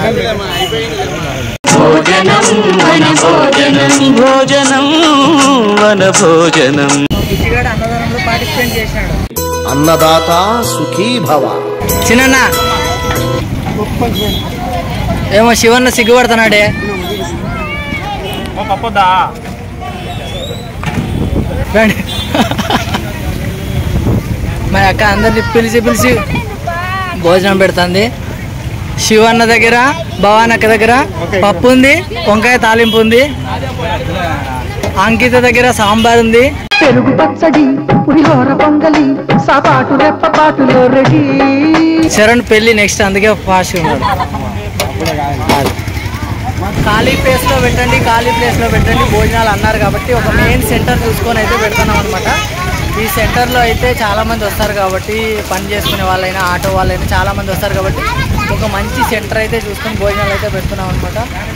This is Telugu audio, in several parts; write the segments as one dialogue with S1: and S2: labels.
S1: భోజనం వన భోజనం
S2: ఇచ్చిగాడు అన్నదానంలో పార్టిసిపేట్ చేసినాడు
S3: అన్నదాత సుఖీ భవ
S2: చిన్న ఏమో శివన్న సిగ్గుపడుతున్నాడే రండి. మరి అక్క అందరిని పిలిచి పిలిచి భోజనం పెడుతుంది శివన్న దగ్గర భవాన్ అక్క దగ్గర పప్పు ఉంది వంకాయ తాలింపు ఉంది అంకిత దగ్గర సాంబార్ ఉంది
S4: పెరుగు పచ్చడి పులిహోర పొంగలి సాపాటు రెప్పపాటులో రెడీ
S2: చరణ్ పెళ్లి నెక్స్ట్ అందుకే ఫాస్ట్ ఉన్నాడు అది. ఖాళీ ప్లేస్ లో పెట్టండి ఖాళీ ప్లేస్ లో పెట్టండి భోజనాలు అన్నారు కాబట్టి ఒక మెయిన్ సెంటర్ చూసుకొని అయితే పెడుతున్నాం అనమాట ఈ సెంటర్ లో అయితే చాలా మంది వస్తారు కాబట్టి పని చేసుకునే వాళ్ళైనా ఆటో వాళ్ళైనా చాలా మంది వస్తారు కాబట్టి ఒక మంచి సెంటర్ అయితే చూసుకొని భోజనాలు అయితే పెడుతున్నాం అనమాట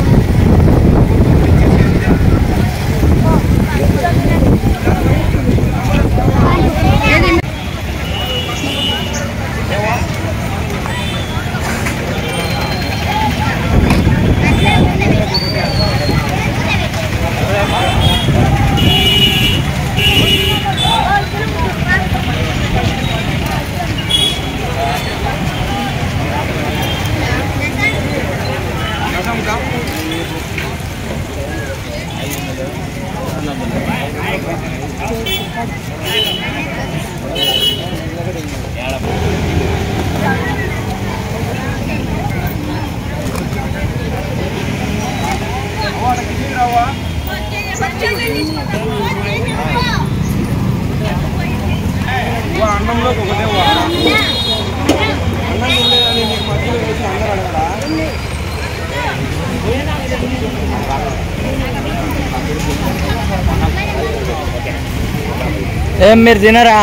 S2: ఏం మీరు తినరా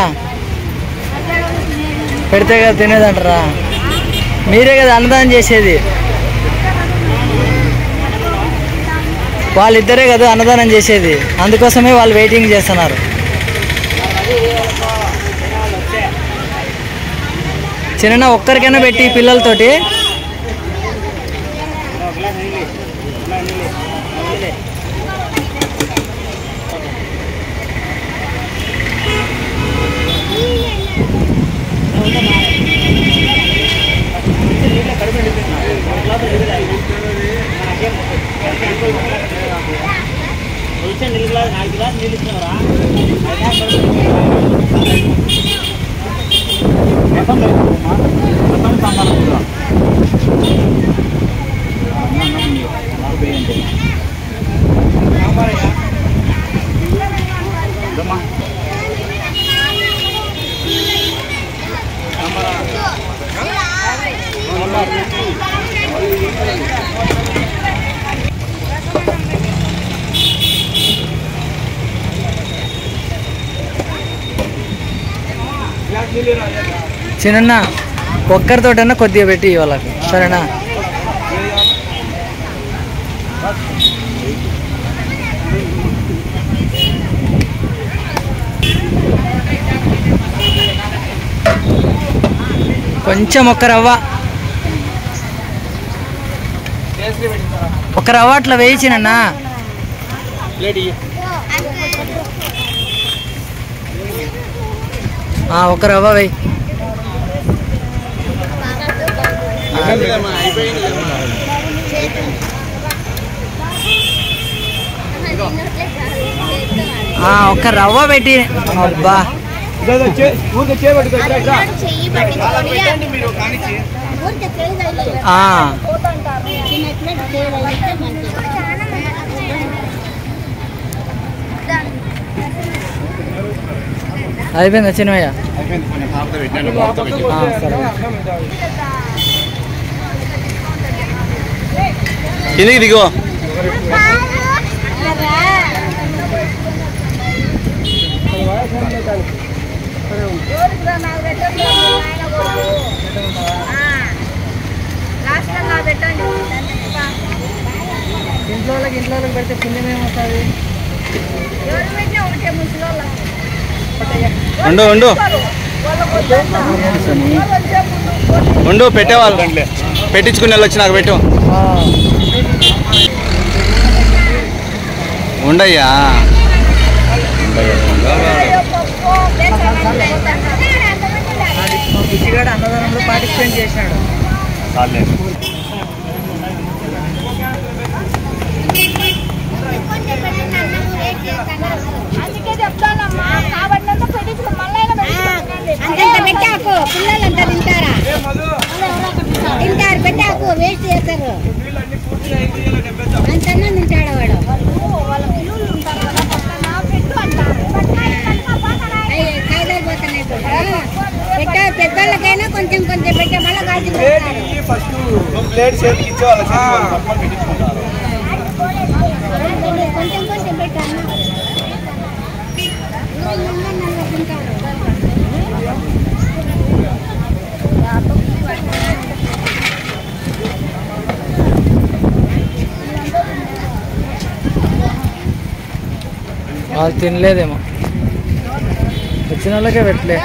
S2: పెడితే కదా తినేదంటారా మీరే కదా అన్నదానం చేసేది వాళ్ళిద్దరే కదా అన్నదానం చేసేది అందుకోసమే వాళ్ళు వెయిటింగ్ చేస్తున్నారు చిన్న ఒక్కరికైనా పెట్టి పిల్లలతోటి చిన్న ఒక్కరితోటన్నా కొద్దిగా పెట్టి వాళ్ళకి సరేనా కొంచెం ఒక్క రవ్వ ఒక రవ్వ అట్లా వేయించినన్నా ఒక రవ్వ వేయి ఆ, ఒక్క రవ్వ పెట్టి అబ్బా
S5: చెయ్యి పట్టుకొని ఊరికే చేయి తగిలి
S2: ఆ,
S5: తిన్నట్లు చేయి తగిలితే మంచిది
S2: అయిపోయింది చిన్నయ్య ఆ, సరే
S1: కిందికి దిగో
S2: ఇంట్లో వాళ్ళకి ఇంట్లో వాళ్ళకి పెడితే పుణ్యం ఏమొస్తుంది
S1: ఉండు ఉండు ఉండు పెట్టేవాళ్ళు పెట్టించుకుని వెళ్ళొచ్చు నాకు పెట్టు
S2: ఆ,
S1: ఉండయ్యా
S2: మా బుచ్చిగాడు అన్నదానంలో పార్టిసిపేట్ చేసినాడు
S5: అందుకే చెప్తానమ్మా కాబట్టినంత పెట్టించుకో మళ్ళీ అంతంత పెట్టాకు పిల్లలంతా తింటారా తింటారు పెట్టాకు వేస్ట్ చేస్తారు అంతన్నా తింటాడు వాడు వాళ్ళ పిల్లలు ఉంటారు కదా పక్కన పెట్టు అంటారు అయ్యో, కాయలు పోతున్నాయి కూడా. పెట్ట పెద్దోళ్ళకైనా కొంచెం కొంచెం పెట్టే మళ్ళీ కాల్చి పెడతారు కొంచెం కొంచెం పెట్టాను తింటారు
S2: వాళ్ళు తినలేదేమో వచ్చిన వాళ్ళకే పెట్టలే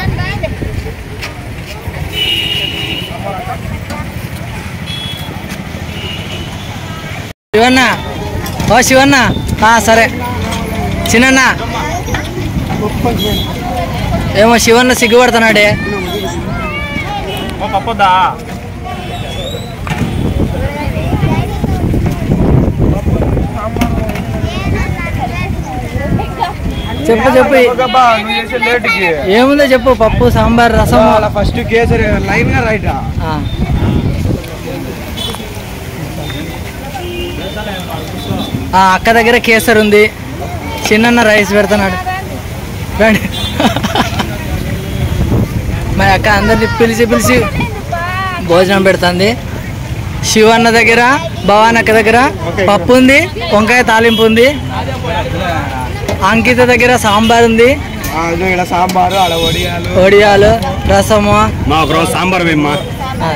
S2: శివన్న ఓ శివన్న ఆ, సరే చిన్న ఏమో శివన్న సిగ్గుపడుతున్నాడే చెప్పు చెప్పు ఏముందో చెప్పు పప్పు సాంబార్ రసం
S1: ఫస్ట్ కేసరి లైన్ గా రైట్
S2: ఆ. ఆ, అక్క దగ్గర కేసర్ ఉంది చిన్న రైస్ పెడుతున్నాడు రండి మరి అక్క అందరిని పిలిచి పిలిచి భోజనం పెడుతుంది శివన్న దగ్గర భవాన్ అక్క దగ్గర పప్పు ఉంది వంకాయ తాలింపు ఉంది అంకిత దగ్గర సాంబార్ ఉంది
S1: ఇక్కడ సాంబారు ఆడ వడియాలు
S2: వడియాలు రసము
S1: మా ఒక రోజు సాంబార్ వేమ్మా
S2: ఆ.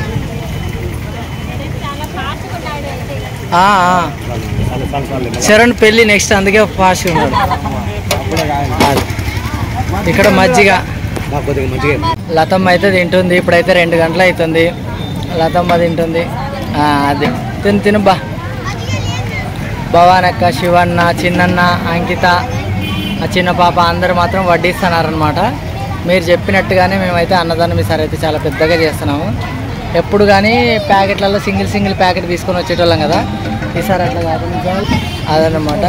S2: ఆ, ఆ. చరణ్ పెళ్ళి నెక్స్ట్ అందుకే ఫాస్ట్ ఉన్నాడు అది. ఇక్కడ మజ్జిగ
S1: కొద్దిగా మంచిగా
S2: లతమ్మ అయితే తింటుంది ఇప్పుడైతే రెండు గంటలు అవుతుంది లతమ్మ తింటుంది ఆ, అది తిను తిను బా భవానక్క శివన్న చిన్నన్న అంకిత ఆ చిన్న పాప అందరూ మాత్రం వడ్డిస్తున్నారనమాట మీరు చెప్పినట్టుగానే మేమైతే అన్నదానం ఈసారి అయితే చాలా పెద్దగా చేస్తున్నాము ఎప్పుడు కానీ ప్యాకెట్లలో సింగిల్ సింగిల్ ప్యాకెట్ తీసుకొని వచ్చేటోళ్ళం కదా ఈసారి అట్లా కాదు అదనమాట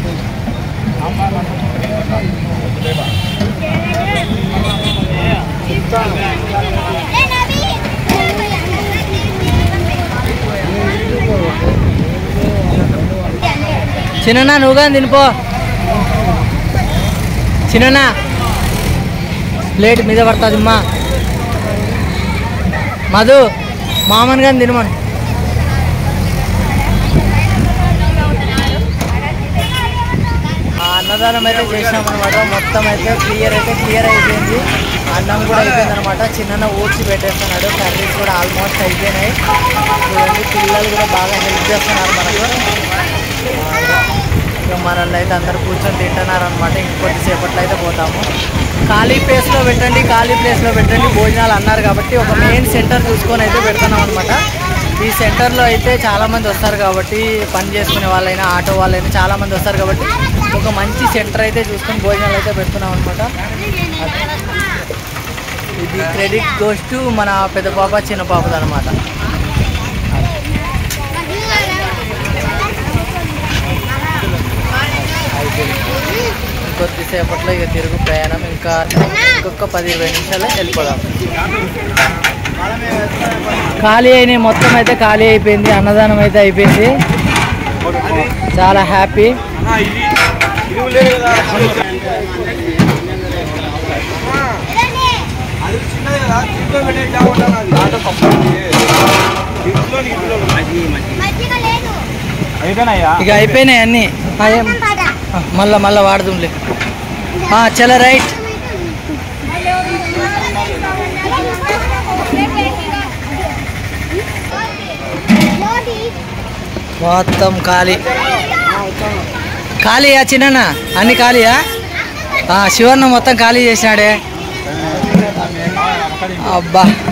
S2: చిన్న నువ్వు కానీ తినిపో చిన్న ప్లేట్ మీద పడుతుంది అమ్మా మధు మామని కానీ తినమను ఆ అన్నదానం అయితే చేసినాం అనమాట మొత్తం అయితే క్లియర్ అయితే క్లియర్ అయిపోయింది అన్నం కూడా అయిపోయింది అనమాట చిన్న ఊడ్చి పెట్టేస్తున్నాడు కర్రీస్ కూడా ఆల్మోస్ట్ అయిపోయినాయి చూడండి పిల్లలు కూడా బాగా హెల్ప్ చేస్తున్నారు మనకు ఇక మనల్ని అయితే అందరు కూర్చొని తింటున్నారు అనమాట ఇంకొద్దిసేపట్లో అయితే పోతాము ఖాళీ ప్లేస్లో పెట్టండి ఖాళీ ప్లేస్లో పెట్టండి భోజనాలు అన్నారు కాబట్టి ఒక మెయిన్ సెంటర్ చూసుకొని అయితే పెడుతున్నాం అనమాట ఈ సెంటర్లో అయితే చాలామంది వస్తారు కాబట్టి పని చేసుకునే వాళ్ళైనా ఆటో వాళ్ళైనా చాలామంది వస్తారు కాబట్టి ఒక మంచి సెంటర్ అయితే చూసుకొని భోజనాలు అయితే పెడుతున్నాం అనమాట ఇది క్రెడిట్ గోస్ టు మన పెద్ద పాప చిన్న పాపది అనమాట కొద్దిసేపట్లో ఇక తిరుగు ప్రయాణం ఇంకా ఇంకొక పది ఇరవై నిమిషాలు వెళ్ళిపోదాం ఖాళీ అయినాయి మొత్తం అయితే ఖాళీ అయిపోయింది అన్నదానం అయితే అయిపోయింది చాలా హ్యాపీ
S5: మజ్జిగ లేదు
S1: అయిపోయినాయా
S2: ఇక అయిపోయినాయి అన్నీ ఆ, ఏం?
S5: పద
S2: ఆ, మళ్ళా మళ్ళా వాడదాంలే ఆ, చలో రైట్ మొత్తం ఖాళీ ఖాళీయా చిన్న అన్ని ఖాళీయా ఆ, శివన్న మొత్తం ఖాళీ చేసినాడే అబ్బా